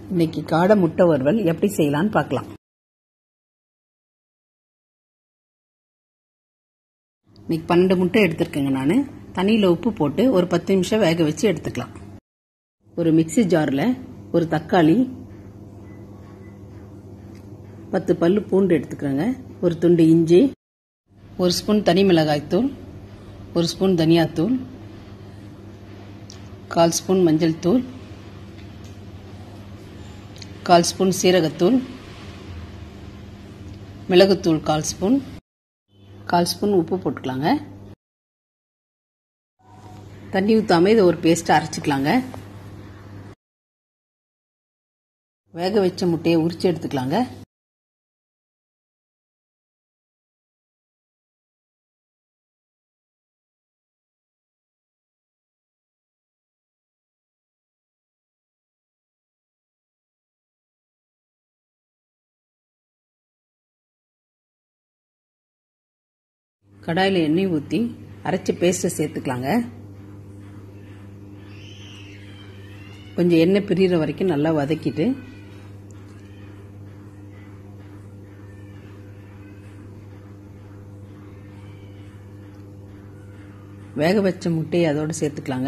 இன்னைக்கு காடை முட்டை வறுவல் எப்படி செய்யலான்னு பார்க்கலாம் இன்னைக்கு பன்னெண்டு முட்டை எடுத்திருக்கேங்க நான் தண்ணியில் உப்பு போட்டு ஒரு பத்து நிமிஷம் வேக வச்சு எடுத்துக்கலாம் ஒரு மிக்சி ஜாரில் ஒரு தக்காளி பத்து பல்லு பூண்டு எடுத்துக்கிறேங்க ஒரு துண்டு இஞ்சி ஒரு ஸ்பூன் தனி மிளகாய்த்தூள் ஒரு ஸ்பூன் தனியாத்தூள் கால் ஸ்பூன் மஞ்சள் தூள் கால் ஸ்பூன் சீரகத்தூள் மிளகுத்தூள் கால் ஸ்பூன் கால் ஸ்பூன் உப்பு போட்டுக்கலாங்க தண்ணி ஊற்றாமல் இதை ஒரு பேஸ்ட்டாக அரைச்சிக்கலாங்க வேக வச்ச முட்டையை உரிச்சு எடுத்துக்கலாங்க கடாயில் எண்ணெய் ஊற்றி அரைச்ச பேஸ்ட்டை சேர்த்துக்கலாங்க கொஞ்சம் எண்ணெய் பிரிகிற வரைக்கும் நல்லா வதக்கிட்டு வேக வச்ச முட்டையை அதோடு சேர்த்துக்கலாங்க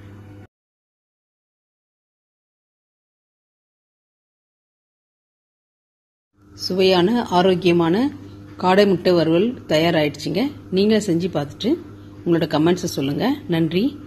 சுவையான ஆரோக்கியமான காடை முட்டை வறுவல் தயாராகிடுச்சிங்க நீங்களும் செஞ்சு பார்த்துட்டு உங்களோட கமெண்ட்ஸை சொல்லுங்கள் நன்றி